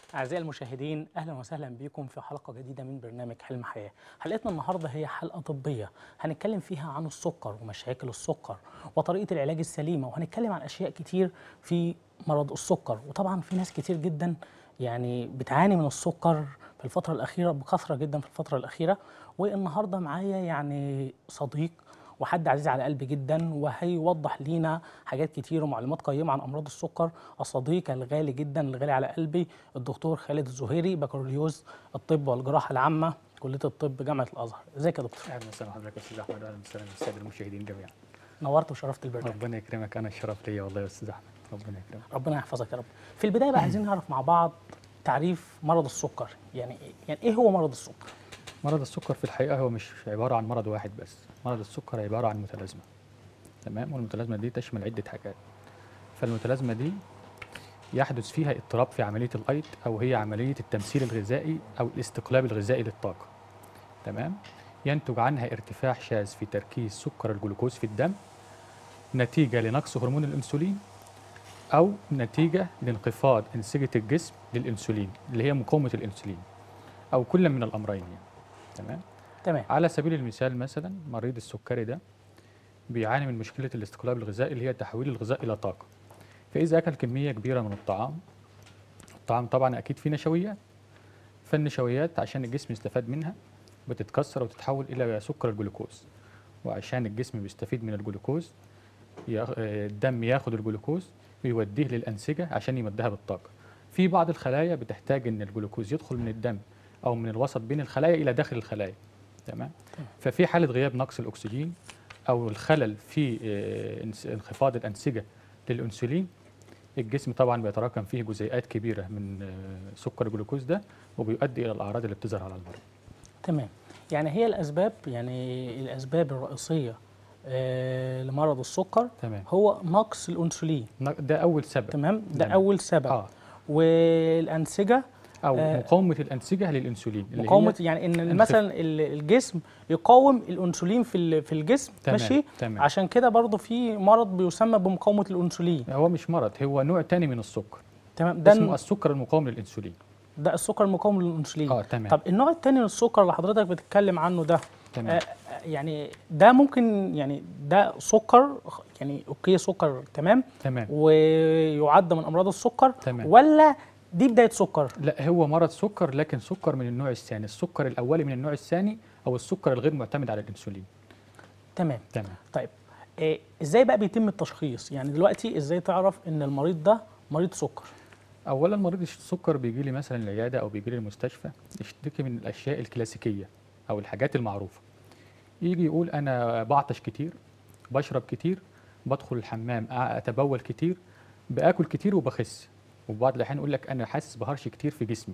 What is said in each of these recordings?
أعزائي المشاهدين أهلا وسهلا بكم في حلقة جديدة من برنامج حلم حياة حلقتنا النهاردة هي حلقة طبية هنتكلم فيها عن السكر ومشاكل السكر وطريقة العلاج السليمة وهنتكلم عن أشياء كتير في مرض السكر وطبعا في ناس كتير جدا يعني بتعاني من السكر في الفترة الأخيرة بكثرة جدا في الفترة الأخيرة والنهاردة معايا يعني صديق وحد عزيز على قلبي جدا وهيوضح لينا حاجات كتير ومعلومات قيمه عن امراض السكر الصديق الغالي جدا الغالي على قلبي الدكتور خالد الزهيري بكالوريوس الطب والجراحه العامه كليه الطب جامعه الازهر ازيك يا دكتور اهلا وسهلا حضرتك يا استاذ احمد اهلا وسهلا بالساده المشاهدين جميعا نورت وشرفت البرنامج ربنا يكرمك انا الشرف ليا والله يا استاذ احمد ربنا يكرمك ربنا يحفظك يا رب في البدايه بقى عايزين نعرف مع بعض تعريف مرض السكر يعني يعني ايه هو مرض السكر مرض السكر في الحقيقه هو مش عباره عن مرض واحد بس مرض السكر عباره عن متلازمه تمام والمتلازمه دي تشمل عده حاجات فالمتلازمه دي يحدث فيها اضطراب في عمليه الايض او هي عمليه التمثيل الغذائي او الاستقلاب الغذائي للطاقه تمام ينتج عنها ارتفاع شاذ في تركيز سكر الجلوكوز في الدم نتيجه لنقص هرمون الانسولين او نتيجه لانخفاض انسجه الجسم للانسولين اللي هي مقاومه الانسولين او كل من الامرين يعني تمام تمام على سبيل المثال مثلا مريض السكري ده بيعاني من مشكله الاستقلاب الغذائي اللي هي تحويل الغذاء الى طاقه فاذا اكل كميه كبيره من الطعام الطعام طبعا اكيد فيه نشويات فالنشويات عشان الجسم يستفاد منها بتتكسر وتتحول الى سكر الجلوكوز وعشان الجسم بيستفيد من الجلوكوز يا- آه، الدم ياخد الجلوكوز ويوديه للانسجه عشان يمدها بالطاقه في بعض الخلايا بتحتاج ان الجلوكوز يدخل من الدم او من الوسط بين الخلايا الى داخل الخلايا تمام ففي حاله غياب نقص الاكسجين او الخلل في آه، انس- انخفاض الانسجه للانسولين الجسم طبعا بيتراكم فيه جزيئات كبيره من آه، سكر الجلوكوز ده وبيؤدي الى الاعراض اللي بتظهر على المريض تمام يعني هي الاسباب يعني الاسباب الرئيسيه آه لمرض السكر تمام هو نقص الانسولين ن- ده اول سبب تمام ده تمام. اول سبب اه والانسجه او آه، مقاومه الانسجه للانسولين اللي هي- مقاومه يعني ان انخف- مثلا ال- الجسم يقاوم الانسولين في ال- في الجسم تمام، ماشي تمام. عشان كده برضو في مرض بيسمى بمقاومه الانسولين هو مش مرض هو نوع تاني من السكر تمام ده ده اسمه السكر المقاوم للانسولين ده السكر المقاوم للانسولين اه تمام طب النوع الثاني من السكر اللي حضرتك بتتكلم عنه ده تمام آه يعني ده ممكن يعني ده سكر يعني اوكي سكر تمام تمام ويعد من امراض السكر تمام. ولا دي بدايه سكر لا هو مرض سكر لكن سكر من النوع الثاني السكر الاولي من النوع الثاني او السكر الغير معتمد على الانسولين تمام تمام طيب آه ازاي بقى بيتم التشخيص يعني دلوقتي ازاي تعرف ان المريض ده مريض سكر اولا مريض السكر بيجي لي مثلا العياده او بيجي لي المستشفى يشتكي من الاشياء الكلاسيكيه او الحاجات المعروفه يجي يقول انا بعطش كتير بشرب كتير بدخل الحمام أ- اتبول كتير باكل كتير وبخس وفي بعض الاحيان يقول لك انا حاسس بهرش كتير في جسمي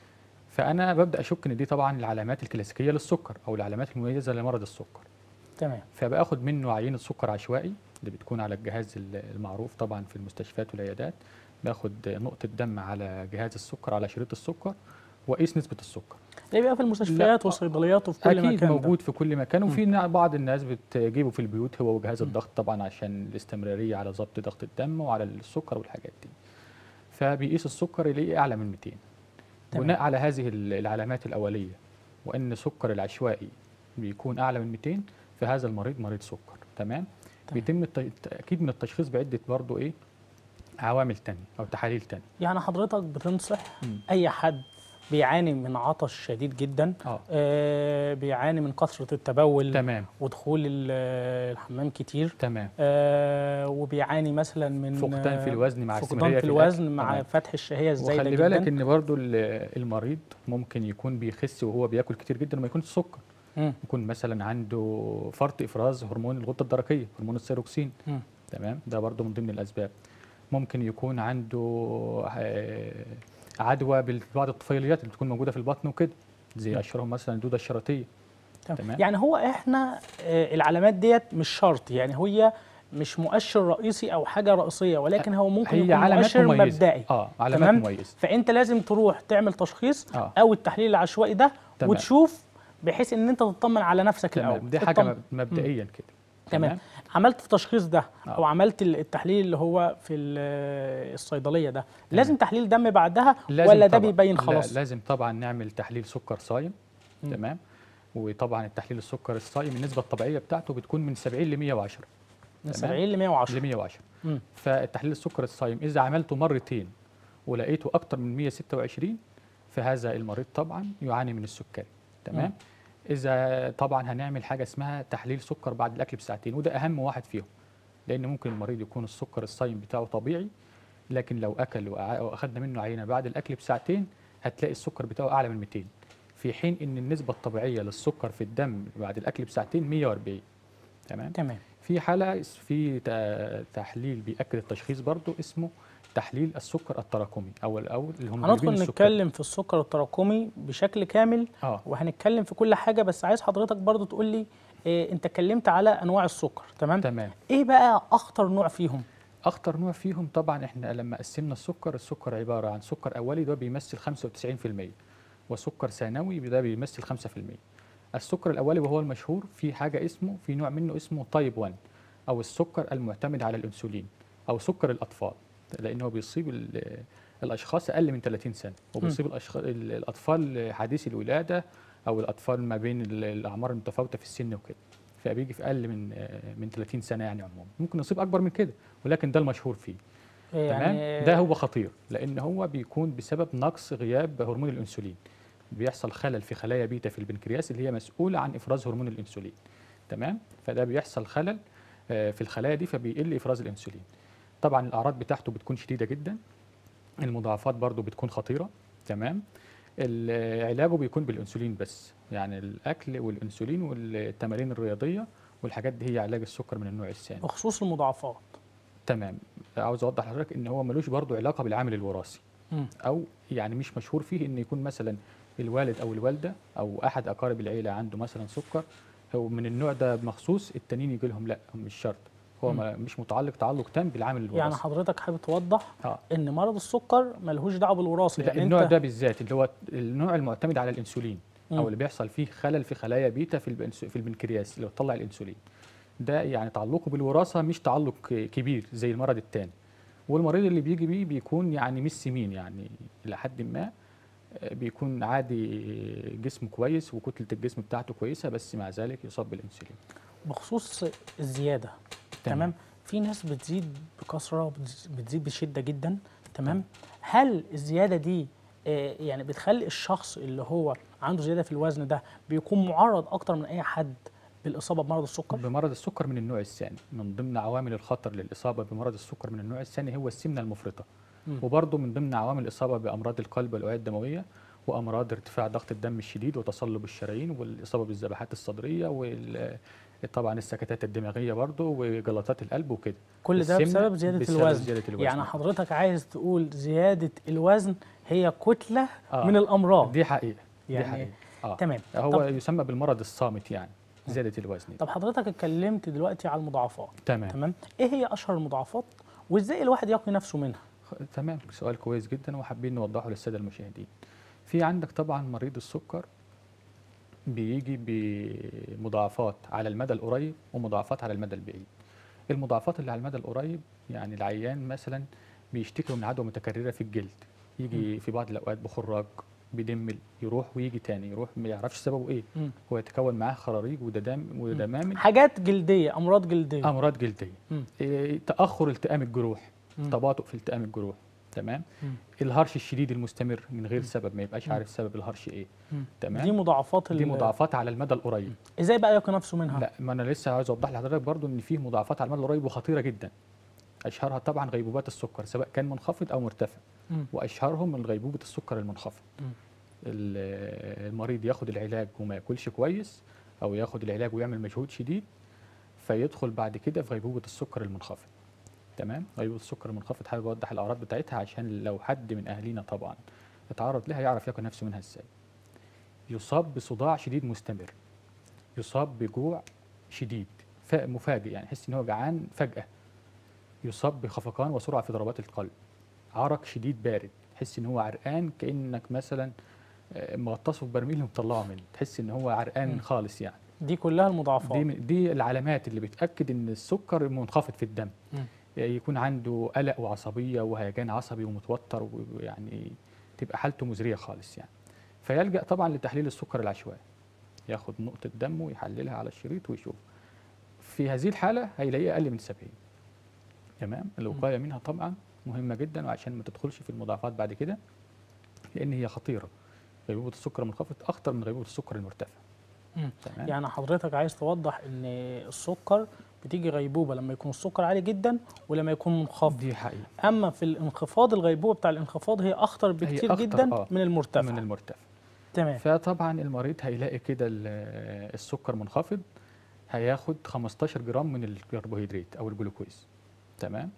فانا ببدا اشك ان دي طبعا العلامات الكلاسيكيه للسكر او العلامات المميزه لمرض السكر تمام فباخد منه عينه سكر عشوائي اللي بتكون على الجهاز ال- المعروف طبعا في المستشفيات والعيادات باخد نقطه دم على جهاز السكر على شريط السكر واقيس نسبه السكر ده بيبقى في المستشفيات والصيدليات وفي كل اكيد مكان ده. موجود في كل مكان وفي نا- بعض الناس بتجيبه في البيوت هو وجهاز الضغط طبعا عشان الاستمراريه على ضبط ضغط الدم وعلى السكر والحاجات دي فبيقيس السكر يلاقيه اعلى من 200 تمام. بناء على هذه ال- العلامات الاوليه وان سكر العشوائي بيكون اعلى من 200 فهذا المريض مريض سكر تمام, تمام. بيتم الت- التاكيد من التشخيص بعده برضو ايه عوامل تانية او تحاليل تانية يعني حضرتك بتنصح مم. اي حد بيعاني من عطش شديد جدا اه آه بيعاني من كثره التبول تمام ودخول ال- الحمام كتير تمام آه وبيعاني مثلا من فقدان في الوزن مع فقدان استمراريه في الأكل. الوزن مع تمام. فتح الشهيه الزايده وخلي جدا بالك ان برضو ال- المريض ممكن يكون بيخس وهو بياكل كتير جدا وما يكونش سكر مم. يكون مثلا عنده فرط افراز هرمون الغده الدرقيه هرمون الثيروكسين مم. تمام ده برضو من ضمن الاسباب ممكن يكون عنده آه، عدوى ببعض الطفيليات اللي بتكون موجوده في البطن وكده زي اشهرهم مثلا الدوده الشرطيه تمام. تمام. يعني هو احنا آه العلامات ديت مش شرط يعني هي مش مؤشر رئيسي او حاجه رئيسيه ولكن هو ممكن هي يكون علامات مؤشر مميزه مبدئي اه علامات تمام؟ مميزه فانت لازم تروح تعمل تشخيص اه او التحليل العشوائي ده تمام. وتشوف بحيث ان انت تطمن على نفسك الاول تمام دي حاجه تطمن. مب- مبدئيا كده تمام عملت التشخيص ده آه. او عملت ال- التحليل اللي هو في ال- الصيدليه ده لازم تحليل دم بعدها لازم ولا ده طبعاً- بيبين لا، خلاص لازم طبعا نعمل تحليل سكر صايم مم. تمام وطبعا التحليل السكر الصايم النسبه الطبيعيه بتاعته بتكون من 70 ل 110 من تمام. 70 ل 110 ل 110 مم. فالتحليل السكر الصايم اذا عملته مرتين ولقيته اكتر من 126 فهذا المريض طبعا يعاني من السكري تمام مم. اذا طبعا هنعمل حاجه اسمها تحليل سكر بعد الاكل بساعتين وده اهم واحد فيهم لان ممكن المريض يكون السكر الصايم بتاعه طبيعي لكن لو اكل وأع- واخدنا منه عينه بعد الاكل بساعتين هتلاقي السكر بتاعه اعلى من 200 في حين ان النسبه الطبيعيه للسكر في الدم بعد الاكل بساعتين 140 تمام تمام في حالة اس- في تا- تحليل بيأكد التشخيص برضو اسمه تحليل السكر التراكمي أو الأول اللي هم هندخل نتكلم في السكر التراكمي بشكل كامل اه وهنتكلم في كل حاجه بس عايز حضرتك برضو تقول لي إيه انت اتكلمت على انواع السكر تمام تمام ايه بقى اخطر نوع فيهم أخطر نوع فيهم طبعا احنا لما قسمنا السكر السكر عبارة عن سكر أولي ده بيمثل 95% وسكر ثانوي ده بيمثل 5% السكر الأولي وهو المشهور في حاجة اسمه في نوع منه اسمه تايب 1 أو السكر المعتمد على الأنسولين أو سكر الأطفال لأنه بيصيب ال- الأشخاص أقل من 30 سنة وبيصيب الأشخاص الأطفال حديثي الولادة أو الأطفال ما بين ال- الأعمار المتفاوتة في السن وكده فبيجي في أقل من من 30 سنة يعني عموما ممكن يصيب أكبر من كده ولكن ده المشهور فيه إيه تمام يعني ده هو خطير لان هو بيكون بسبب نقص غياب هرمون الانسولين بيحصل خلل في خلايا بيتا في البنكرياس اللي هي مسؤوله عن افراز هرمون الانسولين تمام فده بيحصل خلل آه، في الخلايا دي فبيقل افراز الانسولين طبعا الاعراض بتاعته بتكون شديده جدا المضاعفات برضو بتكون خطيره تمام ال- علاجه بيكون بالانسولين بس يعني الاكل والانسولين والتمارين الرياضيه والحاجات دي هي علاج السكر من النوع الثاني بخصوص المضاعفات تمام عاوز اوضح لحضرتك ان هو ملوش برضو علاقه بالعامل الوراثي مم. او يعني مش مشهور فيه ان يكون مثلا الوالد او الوالده او احد اقارب العيله عنده مثلا سكر هو من النوع ده مخصوص التانيين يجي لهم لا مش شرط هو ما مش متعلق تعلق تام بالعامل الوراثي يعني حضرتك حابب توضح اه ان مرض السكر ملهوش دعوه بالوراثه لا يعني النوع انت ده بالذات اللي هو النوع المعتمد على الانسولين مم. او اللي بيحصل فيه خلل في خلايا بيتا في البنس- في البنكرياس اللي بتطلع الانسولين ده يعني تعلقه بالوراثه مش تعلق ك- كبير زي المرض الثاني والمريض اللي بيجي بيه بيكون يعني مش سمين يعني الى حد ما آه، بيكون عادي جسمه كويس وكتله الجسم بتاعته كويسه بس مع ذلك يصاب بالانسولين بخصوص الزياده تمام في ناس بتزيد بكثره بتز- بتزيد بشده جدا تمام هل الزياده دي آه، يعني بتخلي الشخص اللي هو عنده زياده في الوزن ده بيكون معرض اكتر من اي حد بالاصابه بمرض السكر بمرض السكر من النوع الثاني من ضمن عوامل الخطر للإصابة بمرض السكر من النوع الثاني هو السمنة المفرطة مم. وبرضه من ضمن عوامل الإصابة بأمراض القلب والأوعية الدموية وأمراض ارتفاع ضغط الدم الشديد وتصلب الشرايين والإصابة بالذبحات الصدرية وال طبعا السكتات الدماغية برضه وجلطات القلب وكده كل ده السمنة بسبب زياده بسبب الوزن زيادة الوزن يعني حضرتك عايز تقول زياده الوزن هي كتله آه. من الامراض دي حقيقة يعني دي حقيقة آه. تمام هو طب, يسمى بالمرض الصامت يعني زيادة الوزن دي. طب حضرتك اتكلمت دلوقتي على المضاعفات تمام تمام ايه هي اشهر المضاعفات وازاي الواحد يقي نفسه منها خ- تمام سؤال كويس جدا وحابين نوضحه للساده المشاهدين في عندك طبعا مريض السكر بيجي بمضاعفات على المدى القريب ومضاعفات على المدى البعيد المضاعفات اللي على المدى القريب يعني العيان مثلا بيشتكي من عدوى متكرره في الجلد يجي في بعض الاوقات بخراج بيدمل يروح ويجي تاني يروح ما يعرفش سببه ايه مم. هو يتكون معاه خراريج وددام ودمامل حاجات جلديه امراض جلديه امراض جلديه مم. إيه، تاخر التئام الجروح مم. تباطؤ في التئام الجروح تمام مم. الهرش الشديد المستمر من غير سبب ما يبقاش مم. عارف سبب الهرش ايه مم. تمام دي مضاعفات دي ال- مضاعفات على المدى القريب ازاي بقى يقي نفسه منها لا ما انا لسه عايز اوضح لحضرتك برضو ان في مضاعفات على المدى القريب وخطيره جدا اشهرها طبعا غيبوبات السكر سواء كان منخفض او مرتفع مم. واشهرهم من غيبوبه السكر المنخفض مم. ال- المريض ياخد العلاج وما ياكلش كويس او ياخد العلاج ويعمل مجهود شديد فيدخل بعد كده في غيبوبه السكر المنخفض تمام غيبوبه السكر المنخفض حابب اوضح الاعراض بتاعتها عشان لو حد من اهالينا طبعا اتعرض لها يعرف ياكل نفسه منها ازاي يصاب بصداع شديد مستمر يصاب بجوع شديد ف- مفاجئ يعني يحس ان هو جعان فجاه يصاب بخفقان وسرعه في ضربات القلب عرق شديد بارد تحس ان هو عرقان كانك مثلا آه، مغطسه في برميل ومطلعه منه تحس ان هو عرقان مم. خالص يعني دي كلها المضاعفات دي من- دي العلامات اللي بتاكد ان السكر منخفض في الدم مم. يعني يكون عنده قلق وعصبيه وهيجان عصبي ومتوتر ويعني تبقى حالته مزريه خالص يعني فيلجا طبعا لتحليل السكر العشوائي ياخد نقطه دم ويحللها على الشريط ويشوف في هذه الحاله هيلاقيها اقل من 70 تمام الوقايه منها طبعا مهمه جدا وعشان ما تدخلش في المضاعفات بعد كده لان هي خطيره غيبوبه السكر المنخفض اخطر من غيبوبه السكر المرتفع مم. تمام يعني حضرتك عايز توضح ان السكر بتيجي غيبوبه لما يكون السكر عالي جدا ولما يكون منخفض دي حقيقه اما في الانخفاض الغيبوبه بتاع الانخفاض هي اخطر بكتير أخطر، جدا آه، من المرتفع من المرتفع تمام فطبعا المريض هيلاقي كده ال- السكر منخفض هياخد 15 جرام من الكربوهيدرات او الجلوكوز تمام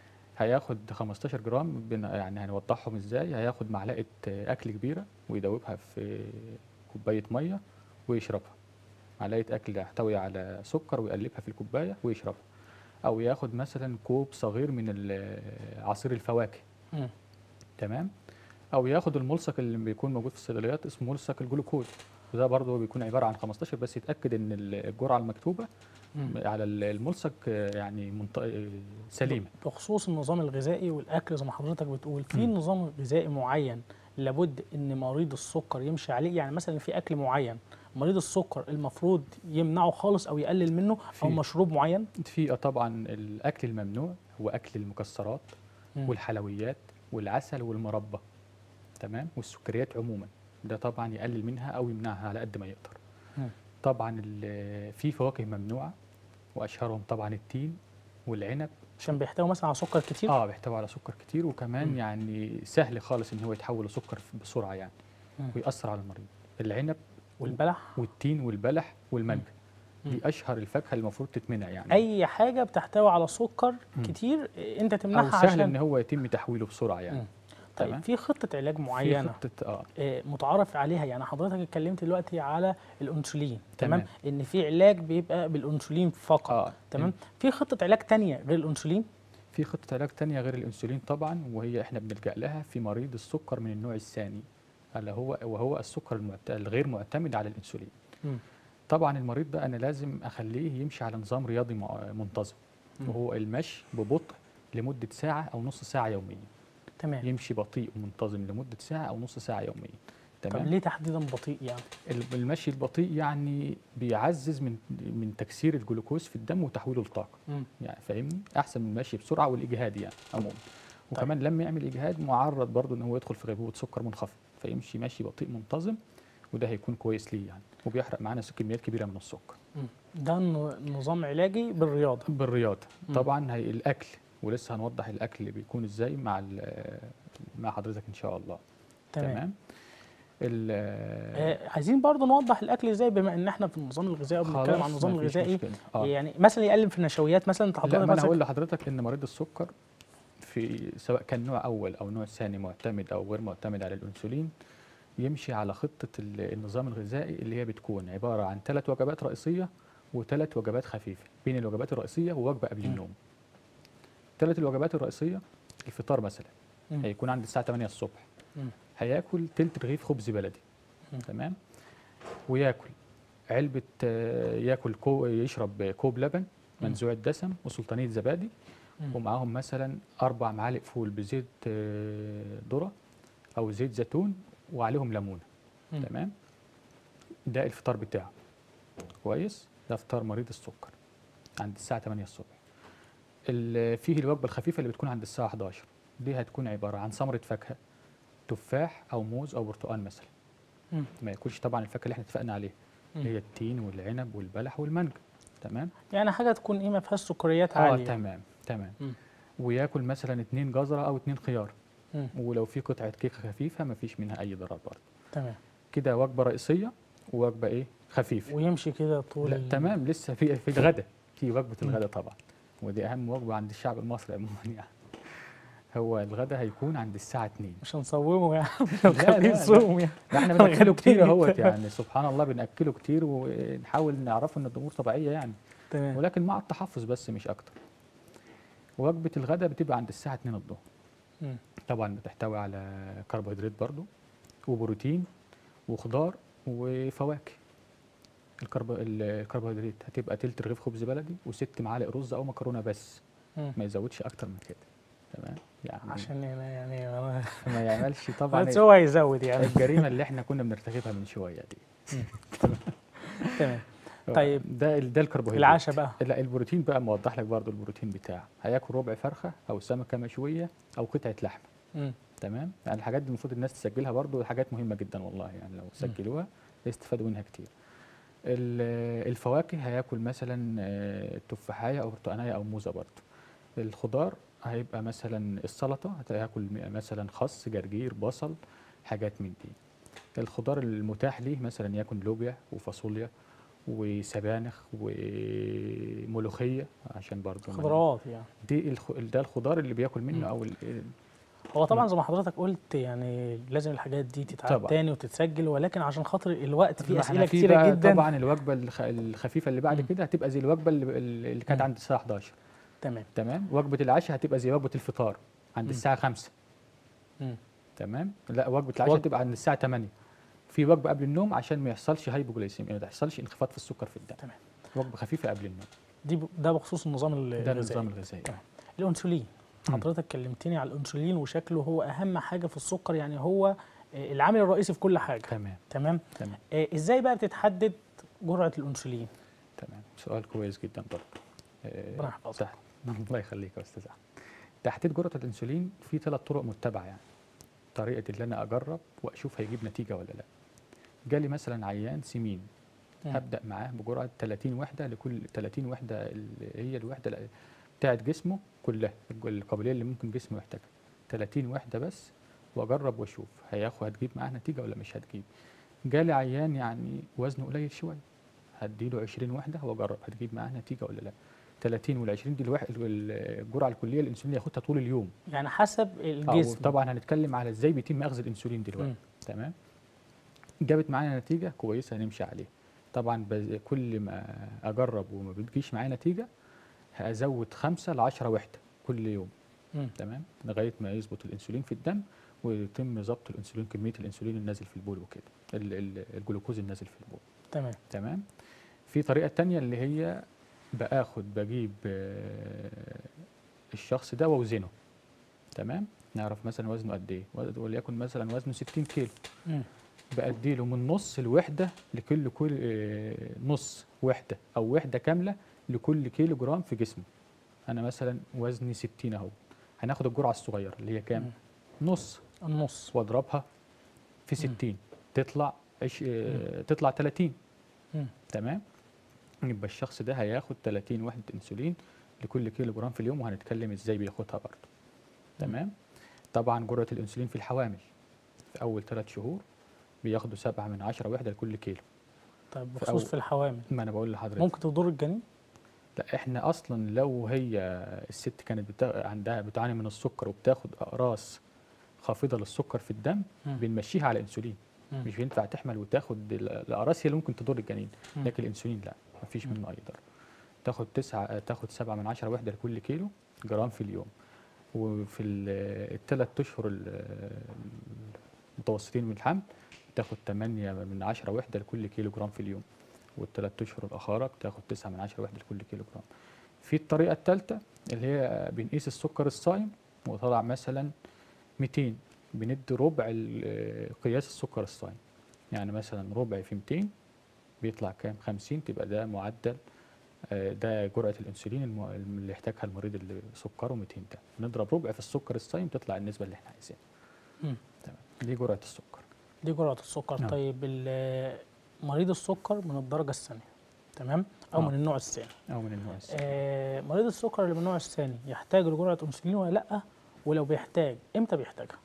هياخد 15 جرام بن- يعني هنوضحهم ازاي هياخد معلقه اكل كبيره ويدوبها في كوبايه ميه ويشربها معلقه اكل تحتوي على سكر ويقلبها في الكوبايه ويشربها او ياخد مثلا كوب صغير من ال- عصير الفواكه مم. تمام او ياخد الملصق اللي بيكون موجود في الصيدليات اسمه ملصق الجلوكوز وده برضه بيكون عباره عن 15 بس يتاكد ان الجرعه المكتوبه مم. على الملصق آه، يعني منط... آه، سليمه بخصوص النظام الغذائي والاكل زي ما حضرتك بتقول في مم. نظام غذائي معين لابد ان مريض السكر يمشي عليه يعني مثلا في اكل معين مريض السكر المفروض يمنعه خالص او يقلل منه او في. مشروب معين في آه، طبعا الاكل الممنوع هو اكل المكسرات مم. والحلويات والعسل والمربى تمام والسكريات عموما ده طبعا يقلل منها او يمنعها على قد ما يقدر مم. طبعا ال- في فواكه ممنوعه واشهرهم طبعا التين والعنب عشان بيحتوي مثلا على سكر كتير اه بيحتوي على سكر كتير وكمان مم. يعني سهل خالص ان هو يتحول لسكر بسرعه يعني مم. ويأثر على المريض العنب والبلح والتين والبلح والمانجا مم. دي اشهر الفاكهه اللي المفروض تتمنع يعني اي حاجه بتحتوي على سكر مم. كتير إيه، انت او تمنعها سهل عشان ان هو يتم تحويله بسرعه يعني مم. طيب تمام. في خطه علاج في معينه خطه اه آه، متعارف عليها يعني حضرتك اتكلمت دلوقتي على الانسولين تمام, تمام. ان في علاج بيبقى بالانسولين فقط اه تمام في خطه علاج تانية غير الانسولين في خطه علاج تانية غير الانسولين طبعا وهي احنا بنلجا لها في مريض السكر من النوع الثاني الا هو وهو السكر المعت... الغير معتمد على الانسولين مم. طبعا المريض ده انا لازم اخليه يمشي على نظام رياضي مع- منتظم مم. وهو المشي ببطء لمده ساعه او نص ساعه يوميا تمام يمشي بطيء ومنتظم لمده ساعه او نص ساعه يوميا طب تمام ليه تحديدا بطيء يعني ال- المشي البطيء يعني بيعزز من من تكسير الجلوكوز في الدم وتحويله لطاقه مم. يعني فاهمني احسن من المشي بسرعه والاجهاد يعني عموما وكمان لما يعمل اجهاد معرض برضه ان هو يدخل في غيبوبه سكر منخفض فيمشي ماشي بطيء منتظم وده هيكون كويس ليه يعني وبيحرق معانا كميات كبيره من السكر مم. ده ن- نظام علاجي بالرياضه بالرياضه مم. طبعا هي الاكل ولسه هنوضح الاكل اللي بيكون ازاي مع ال- مع حضرتك ان شاء الله تمام, تمام ال- آه عايزين برضو نوضح الاكل ازاي بما ان احنا في النظام الغذائي وبنتكلم خلاص، عن النظام مفيش الغذائي مشكلة. آه. يعني مثلا يقلل في النشويات مثلا انت لا حضرتك ما انا مثلا هقول لحضرتك ان مريض السكر في سواء كان نوع اول او نوع ثاني معتمد او غير معتمد على الانسولين يمشي على خطه ال- النظام الغذائي اللي هي بتكون عباره عن ثلاث وجبات رئيسيه وثلاث وجبات خفيفه بين الوجبات الرئيسيه ووجبه قبل مم. النوم ثلاث الوجبات الرئيسيه الفطار مثلا مم. هيكون عند الساعه 8 الصبح مم. هياكل تلت رغيف خبز بلدي مم. تمام وياكل علبه آه، ياكل كو يشرب كوب لبن مم. منزوع الدسم وسلطانيه زبادي مم. ومعاهم مثلا اربع معالق فول بزيت آه، ذره او زيت زيتون وعليهم ليمونه مم. تمام ده الفطار بتاعه كويس ده فطار مريض السكر عند الساعه 8 الصبح ال- فيه الوجبه الخفيفه اللي بتكون عند الساعه 11 دي هتكون عباره عن ثمره فاكهه تفاح او موز او برتقال مثلا مم. ما ياكلش طبعا الفاكهه اللي احنا اتفقنا عليها مم. اللي هي التين والعنب والبلح والمانجا تمام يعني حاجه تكون ايه ما فيهاش سكريات اه عاليه تمام تمام مم. وياكل مثلا اتنين جزره او اتنين خيار مم. ولو في قطعه كيكه خفيفه ما فيش منها اي ضرر برضه تمام كده وجبه رئيسيه ووجبه ايه خفيفه ويمشي كده طول لا ال- تمام لسه في في الغداء في وجبه الغداء طبعا ودي اهم وجبه عند الشعب المصري عموما يعني هو الغداء هيكون عند الساعه 2 مش هنصومه يعني لا، نخليه لا. يصوم يعني ده احنا بناكله كتير غديت. اهوت يعني سبحان الله بناكله كتير ونحاول نعرفه ان الامور طبيعيه يعني تمام ولكن مع التحفظ بس مش اكتر وجبه الغداء بتبقى عند الساعه 2 الظهر مم. طبعا بتحتوي على كربوهيدرات برضو وبروتين وخضار وفواكه الكرب... ال- الكربوهيدرات هتبقى تلت رغيف خبز بلدي وست معالق رز او مكرونه بس مم. ما يزودش اكتر من كده تمام يعني عشان يعني يعني ما يعملش طبعا بس هو هيزود يعني الجريمه اللي احنا كنا بنرتكبها من شويه دي تمام طيب ده ده الكربوهيدرات العشاء بقى لا البروتين بقى موضح لك برضو البروتين بتاعه هياكل ربع فرخه او سمكه مشويه او قطعه لحمه مم. تمام يعني الحاجات دي المفروض الناس تسجلها برضو حاجات مهمه جدا والله يعني لو سجلوها يستفادوا منها كتير ال- الفواكه هياكل مثلا آه، تفاحيه او برتقانيه او موزه برضو الخضار هيبقى مثلا السلطه هياكل م- مثلا خس جرجير بصل حاجات من دي الخضار المتاح ليه مثلا ياكل لوبيا وفاصوليا وسبانخ وملوخيه عشان برضو ما- خضروات يعني دي الخ... ده الخضار اللي بياكل مم. منه او ال... هو طبعا زي ما حضرتك قلت يعني لازم الحاجات دي تتعاد طبعا. تاني وتتسجل ولكن عشان خاطر الوقت في ما اسئله احنا في كتيره بقى جدا طبعا الوجبه الخ... الخفيفه اللي بعد مم. كده هتبقى زي الوجبه اللي, اللي كانت مم. عند الساعه 11 تمام تمام وجبه العشاء هتبقى زي وجبه الفطار عند مم. الساعه 5 مم. تمام لا وجبه العشاء وج- هتبقى عند الساعه 8 في وجبه قبل النوم عشان ما يحصلش هايبوجلايسيميا ما يحصلش انخفاض في السكر في الدم تمام. وجبه خفيفه قبل النوم دي ب... ده بخصوص النظام ال- ده الغذائي النظام الغذائي تمام. الانسولين مم. حضرتك كلمتني على الانسولين وشكله هو اهم حاجه في السكر يعني هو آه، العامل الرئيسي في كل حاجه تمام تمام تمام آه، ازاي بقى بتتحدد جرعه الانسولين تمام سؤال كويس جدا برضه آه، ربنا يحفظك. تحت- الله يخليك يا استاذ احمد تحديد جرعه الانسولين في ثلاث طرق متبعه يعني طريقه اللي انا اجرب واشوف هيجيب نتيجه ولا لا جالي مثلا عيان سمين مم. هبدا معاه بجرعه 30 وحده لكل 30 وحده اللي هي الوحده ال- بتاعت جسمه كلها الج- القابليه اللي ممكن جسمه يحتاجها 30 وحده بس واجرب واشوف هياخد هتجيب معاه نتيجه ولا مش هتجيب جالي عيان يعني وزنه قليل شويه هديله 20 وحده واجرب هتجيب معاه نتيجه ولا لا 30 وال 20 دي الواحد الجرعه الكليه الانسولين اللي ياخدها طول اليوم يعني حسب آه، الجسم طبعا هنتكلم على ازاي بيتم اخذ الانسولين دلوقتي مم. تمام جابت معانا نتيجه كويسه هنمشي عليها طبعا بز- كل ما اجرب وما بتجيش معايا نتيجه هزود خمسة ل 10 وحده كل يوم مم. تمام لغايه ما يظبط الانسولين في الدم ويتم ضبط الانسولين كميه الانسولين النازل في البول وكده ال- ال- الجلوكوز النازل في البول تمام تمام في طريقه تانية اللي هي باخد بجيب آه، الشخص ده واوزنه تمام نعرف مثلا وزنه قد ايه وليكن مثلا وزنه 60 كيلو مم. بأديله من نص الوحدة لكل كل آه، نص وحدة أو وحدة كاملة لكل كيلو جرام في جسمه أنا مثلا وزني 60 أهو هناخد الجرعة الصغيرة اللي هي كام؟ نص النص وأضربها في مم. 60 تطلع عش... آه، تطلع 30 مم. تمام؟ يبقى الشخص ده هياخد 30 وحدة أنسولين لكل كيلو جرام في اليوم وهنتكلم إزاي بياخدها برضه تمام؟ طبعا جرعة الأنسولين في الحوامل في أول ثلاث شهور بياخدوا سبعة من عشرة وحدة لكل كيلو طيب في بخصوص أول- في الحوامل ما أنا بقول لحضرتك ممكن تضر الجنين لا إحنا أصلا لو هي الست كانت بتا... عندها بتعاني من السكر وبتاخد أقراص خافضة للسكر في الدم مم. بنمشيها على أنسولين مم. مش بينفع تحمل وتاخد ال- الأقراص هي اللي ممكن تضر الجنين مم. لكن الأنسولين لا مفيش مم. منه أي ضرر تاخد تسعة تاخد سبعة من عشرة وحدة لكل كيلو جرام في اليوم وفي الثلاث أشهر ال- المتوسطين من الحمل تاخد 8 من 10 وحدة لكل كيلو جرام في اليوم والثلاث أشهر الأخرى بتاخد 9 من 10 وحدة لكل كيلو جرام في الطريقة الثالثة اللي هي بنقيس السكر الصايم وطلع مثلا 200 بندي ربع ال- قياس السكر الصايم يعني مثلا ربع في 200 بيطلع كام 50 تبقى ده معدل آه، ده جرعة الأنسولين الم- اللي يحتاجها المريض اللي سكره 200 ده نضرب ربع في السكر الصايم تطلع النسبة اللي احنا عايزينها مم. تمام دي جرعة السكر دي جرعه السكر نعم. طيب ال- مريض السكر من الدرجه الثانيه تمام او آه. من النوع الثاني أو من النوع الثاني آه مريض السكر اللي من النوع الثاني يحتاج لجرعه انسولين ولا لا ولو بيحتاج امتى بيحتاجها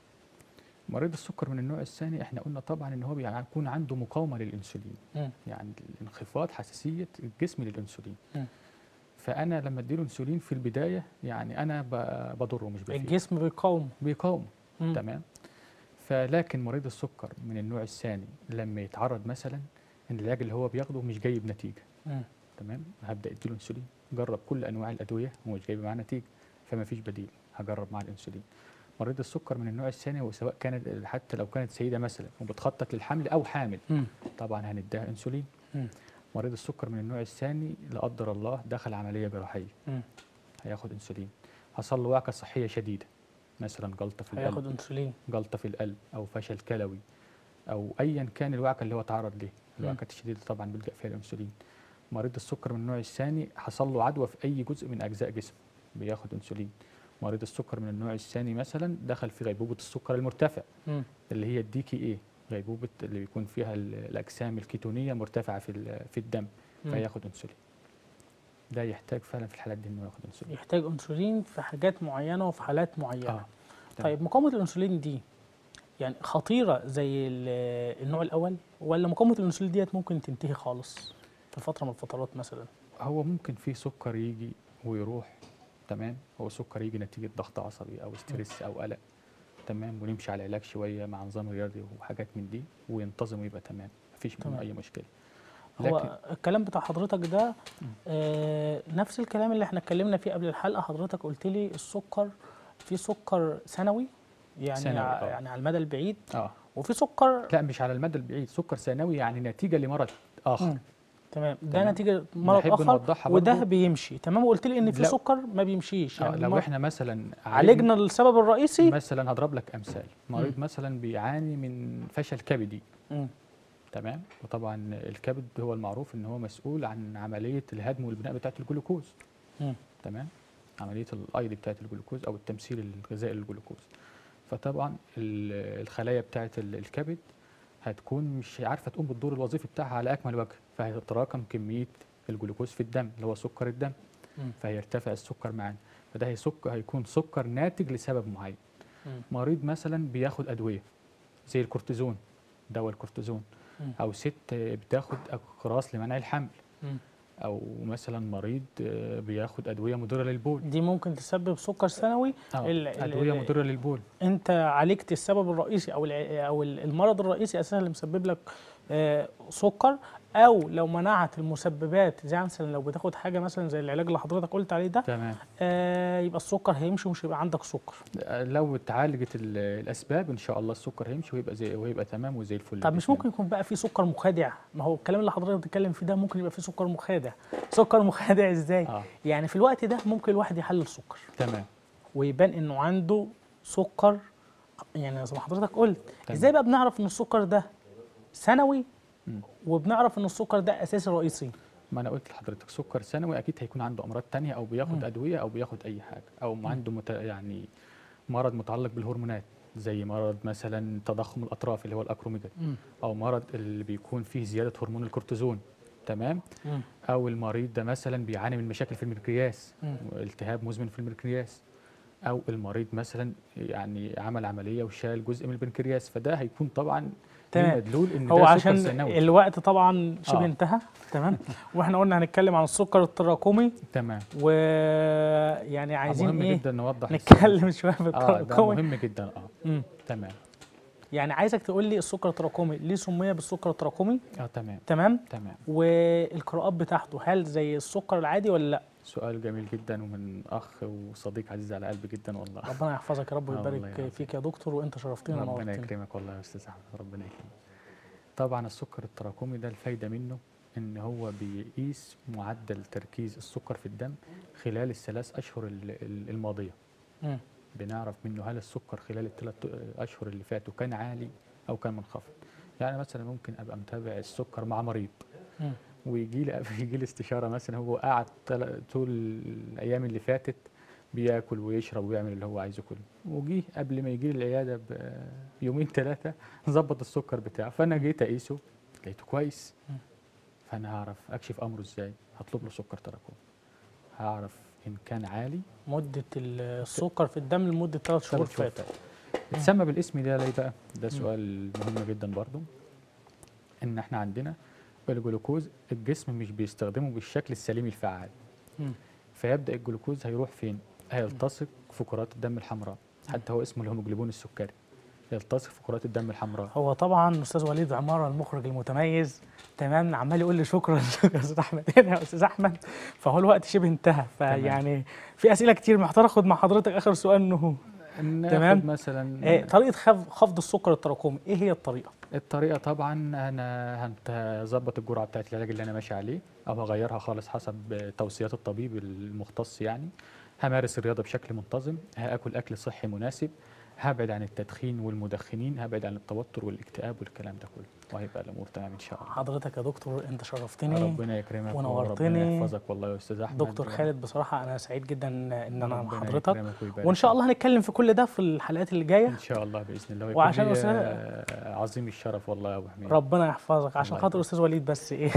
مريض السكر من النوع الثاني احنا قلنا طبعا ان هو بيكون عنده مقاومة للأنسولين مم. يعني الانخفاض حساسية الجسم للأنسولين مم. فأنا لما اديله أنسولين في البداية يعني أنا ب- بضره مش بفيده الجسم بيقاوم بيقاوم مم. تمام فلكن مريض السكر من النوع الثاني لما يتعرض مثلا ان العلاج اللي هو بياخده مش جايب نتيجه مم. تمام هبدا اديله انسولين جرب كل انواع الادويه ومش جايب معاه نتيجه فما فيش بديل هجرب معاه الانسولين مريض السكر من النوع الثاني وسواء كانت حتى لو كانت سيده مثلا وبتخطط للحمل او حامل مم. طبعا هنديها انسولين مم. مريض السكر من النوع الثاني لا قدر الله دخل عمليه جراحيه مم. هياخد انسولين حصل له وعكه صحيه شديده مثلا جلطه في القلب هياخد انسولين جلطه في القلب او فشل كلوي او ايا كان الوعكه اللي هو تعرض ليه مم. الوعكه الشديده طبعا بيلجا فيها الانسولين مريض السكر من النوع الثاني حصل له عدوى في اي جزء من اجزاء جسمه بياخد انسولين مريض السكر من النوع الثاني مثلا دخل في غيبوبه السكر المرتفع مم. اللي هي الدي كي ايه غيبوبه اللي بيكون فيها ال- الاجسام الكيتونيه مرتفعه في ال- في الدم مم. فياخد انسولين ده يحتاج فعلا في الحالات دي انه ياخد انسولين يحتاج انسولين في حاجات معينه وفي حالات معينه اه تمام. طيب مقاومه الانسولين دي يعني خطيره زي ال- النوع الاول ولا مقاومه الانسولين ديت ممكن تنتهي خالص في فتره من الفترات مثلا هو ممكن في سكر يجي ويروح تمام هو سكر يجي نتيجة ضغط عصبي أو ستريس أو قلق تمام ونمشي على علاج شوية مع نظام رياضي وحاجات من دي وينتظم ويبقى تمام مفيش منه تمام. أي مشكلة هو الكلام بتاع حضرتك ده آه نفس الكلام اللي احنا اتكلمنا فيه قبل الحلقه حضرتك قلت لي السكر في سكر سنوي يعني ثانوي، ع- آه. يعني على المدى البعيد اه وفي سكر لا مش على المدى البعيد سكر ثانوي يعني نتيجة لمرض آخر مم. تمام ده تمام. نتيجه مرض نحب اخر نوضحها وده برضو. بيمشي تمام وقلت لي ان في لا. سكر ما بيمشيش آه يعني لو ما- احنا مثلا عالجنا السبب الرئيسي مثلا هضرب لك أمثال مريض مثلا بيعاني من فشل كبدي مم. تمام وطبعا الكبد هو المعروف ان هو مسؤول عن عمليه الهضم والبناء بتاعه الجلوكوز مم. تمام عمليه الايض بتاعه الجلوكوز او التمثيل الغذائي للجلوكوز فطبعا ال- الخلايا بتاعه ال- الكبد هتكون مش عارفه تقوم بالدور الوظيفي بتاعها على اكمل وجه فهيتراكم كميه الجلوكوز في الدم اللي هو سكر الدم مم. فهيرتفع السكر معانا فده هيسك هيكون سكر ناتج لسبب معين مم. مريض مثلا بياخد ادويه زي الكورتيزون دواء الكورتيزون مم. او ست بتاخد اقراص لمنع الحمل مم. او مثلا مريض آه، بياخد ادويه مضره للبول دي ممكن تسبب سكر ثانوي أو ال- ال- ادويه ال- مضره للبول انت عالجت السبب الرئيسي او الع- او ال- المرض الرئيسي اساسا اللي مسبب لك آه، سكر او لو منعت المسببات زي مثلا لو بتاخد حاجه مثلا زي العلاج اللي حضرتك قلت عليه ده تمام آه، يبقى السكر هيمشي ومش هيبقى عندك سكر آه، لو اتعالجت ال- الاسباب ان شاء الله السكر هيمشي ويبقى زي ويبقى تمام وزي الفل طب مش بإذن ممكن يكون بقى في سكر مخادع ما هو الكلام اللي حضرتك بتتكلم فيه ده ممكن يبقى فيه سكر مخادع سكر مخادع ازاي الله. اه يعني في الوقت ده ممكن الواحد يحلل سكر تمام ويبان انه عنده سكر يعني زي ما حضرتك قلت تمام. ازاي بقى بنعرف ان السكر ده ثانوي مم. وبنعرف ان السكر ده اساسي رئيسي ما انا قلت لحضرتك سكر ثانوي اكيد هيكون عنده امراض تانية او بياخد مم. ادويه او بياخد اي حاجه او عنده مت... يعني مرض متعلق بالهرمونات زي مرض مثلا تضخم الاطراف اللي هو الاكروميجالي مم. او مرض اللي بيكون فيه زياده هرمون الكورتيزون تمام مم. او المريض ده مثلا بيعاني من مشاكل في البنكرياس مم. التهاب مزمن في البنكرياس او المريض مثلا يعني عمل عمليه وشال جزء من البنكرياس فده هيكون طبعا تمام. ليه مدلول ان هو ده سكر عشان ثانوي الوقت طبعا شبه آه. انتهى تمام واحنا قلنا هنتكلم عن السكر التراكمي تمام ويعني عايزين مهم ايه جدا نوضح نتكلم شويه في اه ده التراكمي مهم جدا اه مم. تمام يعني عايزك تقول لي السكر التراكمي ليه سمي بالسكر التراكمي اه تمام تمام تمام والقراءات بتاعته هل زي السكر العادي ولا لا سؤال جميل جدا ومن اخ وصديق عزيز على قلبي جدا والله ربنا يحفظك يا رب آه، الله ويبارك يعافيك. فيك يا دكتور وانت شرفتني ربنا ونورتني يكرمك والله يا استاذ احمد ربنا يكرمك طبعا السكر التراكمي ده الفايده منه ان هو بيقيس معدل تركيز السكر في الدم خلال الثلاث اشهر ال- ال- الماضيه مم. بنعرف منه هل السكر خلال الثلاث اشهر اللي فاتوا كان عالي او كان منخفض يعني مثلا ممكن ابقى متابع السكر مع مريض مم. ويجي لي يجي لي استشاره مثلا هو قاعد تل- طول الايام اللي فاتت بياكل ويشرب ويعمل اللي هو عايزه كله وجي قبل ما يجي لي العياده بيومين ثلاثه ظبط السكر بتاعه فانا جيت اقيسه لقيته كويس مم. فانا هعرف اكشف امره ازاي هطلب له سكر تراكمي هعرف ان كان عالي مده السكر في الدم لمده ثلاث شهور ثلاث شهور فاتوا فاتوا. اتسمى بالاسم ده ليه بقى؟ ده سؤال مهم جدا برضو ان احنا عندنا الجلوكوز الجسم مش بيستخدمه بالشكل السليم الفعال مم. فيبدا الجلوكوز هيروح فين؟ هيلتصق في كرات الدم الحمراء حتى هو اسمه الهيموجلوبين السكري يلتصق في كرات الدم الحمراء هو طبعا استاذ وليد عماره المخرج المتميز تمام عمال يقول لي شكرا شكرا يا استاذ احمد هنا يا استاذ احمد فهو الوقت شبه انتهى فيعني في اسئله كتير محتار اخد مع حضرتك اخر سؤال انه ناخد تمام. مثلا إيه طريقه خف- خفض السكر التراكمي ايه هي الطريقه الطريقه طبعا انا هظبط الجرعه بتاعت العلاج اللي انا ماشي عليه او هغيرها خالص حسب توصيات الطبيب المختص يعني همارس الرياضه بشكل منتظم هاكل اكل صحي مناسب هبعد عن التدخين والمدخنين هبعد عن التوتر والاكتئاب والكلام ده كله وهيبقى الامور تمام ان شاء الله حضرتك يا دكتور انت شرفتني ربنا يكرمك ونورتني. وربنا يحفظك والله يا استاذ احمد دكتور خالد بصراحه انا سعيد جدا ان انا مع ربنا حضرتك يكرمك ويبارك وان شاء فيك. الله هنتكلم في كل ده في الحلقات اللي جايه ان شاء الله باذن الله ويكون وعشان لي، أستاذ- آه، عظيم الشرف والله يا ابو حميد ربنا يحفظك عشان الله خاطر يبارك. استاذ وليد بس ايه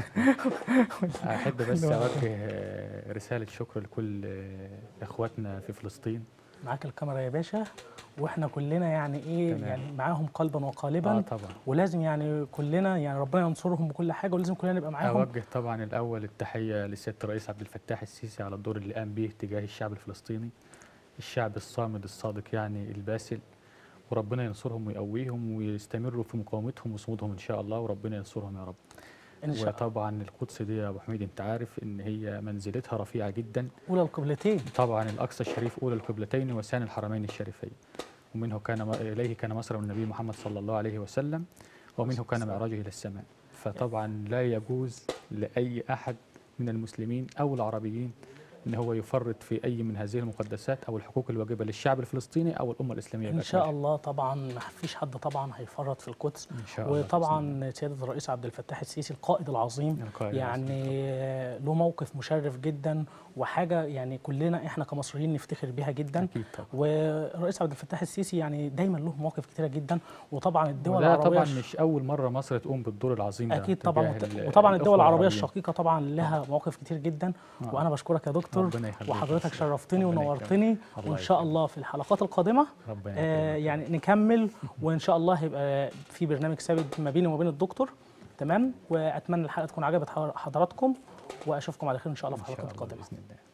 احب بس الله. اوجه آه، رساله شكر لكل آه، اخواتنا في فلسطين معاك الكاميرا يا باشا واحنا كلنا يعني ايه تمام. يعني معاهم قلبا وقالبا اه طبعا ولازم يعني كلنا يعني ربنا ينصرهم بكل حاجه ولازم كلنا نبقى معاهم اوجه طبعا الاول التحيه لسياده الرئيس عبد الفتاح السيسي على الدور اللي قام به تجاه الشعب الفلسطيني الشعب الصامد الصادق يعني الباسل وربنا ينصرهم ويقويهم ويستمروا في مقاومتهم وصمودهم ان شاء الله وربنا ينصرهم يا رب ان شاء الله وطبعا القدس دي يا ابو حميد انت عارف ان هي منزلتها رفيعه جدا اولى القبلتين طبعا الاقصى الشريف اولى القبلتين وثاني الحرمين الشريفين ومنه كان اليه كان مصر النبي محمد صلى الله عليه وسلم ومنه كان معراجه الى السماء فطبعا لا يجوز لاي احد من المسلمين او العربيين ان هو يفرط في اي من هذه المقدسات او الحقوق الواجبه للشعب الفلسطيني او الامه الاسلاميه ان شاء بأكملها. الله طبعا ما فيش حد طبعا هيفرط في القدس ان شاء الله بإذن الله. وطبعا سياده الرئيس عبد الفتاح السيسي القائد العظيم القائد يعني له موقف مشرف جدا وحاجه يعني كلنا احنا كمصريين نفتخر بيها جدا اكيد طبعا والرئيس عبد الفتاح السيسي يعني دايما له مواقف كتيره جدا وطبعا الدول وده العربيه طبعا الش- مش اول مره مصر تقوم بالدور العظيم ده اكيد طبعا تجاه وت- ال- وطبعا الدول الأخوة العربيه العربيين. الشقيقه طبعا لها مواقف كتير جدا آه. وانا بشكرك يا دكتور ربنا يخليك يا وحضرتك أستاذ. شرفتني ربنا ونورتني الله وان شاء يكرمك. الله في الحلقات القادمه ربنا آه يكرمك. يعني نكمل وان شاء الله هيبقى في برنامج ثابت ما بيني وما بين الدكتور تمام واتمنى الحلقه تكون عجبت حضراتكم واشوفكم على خير ان شاء الله في إن شاء الحلقات الله القادمه باذن الله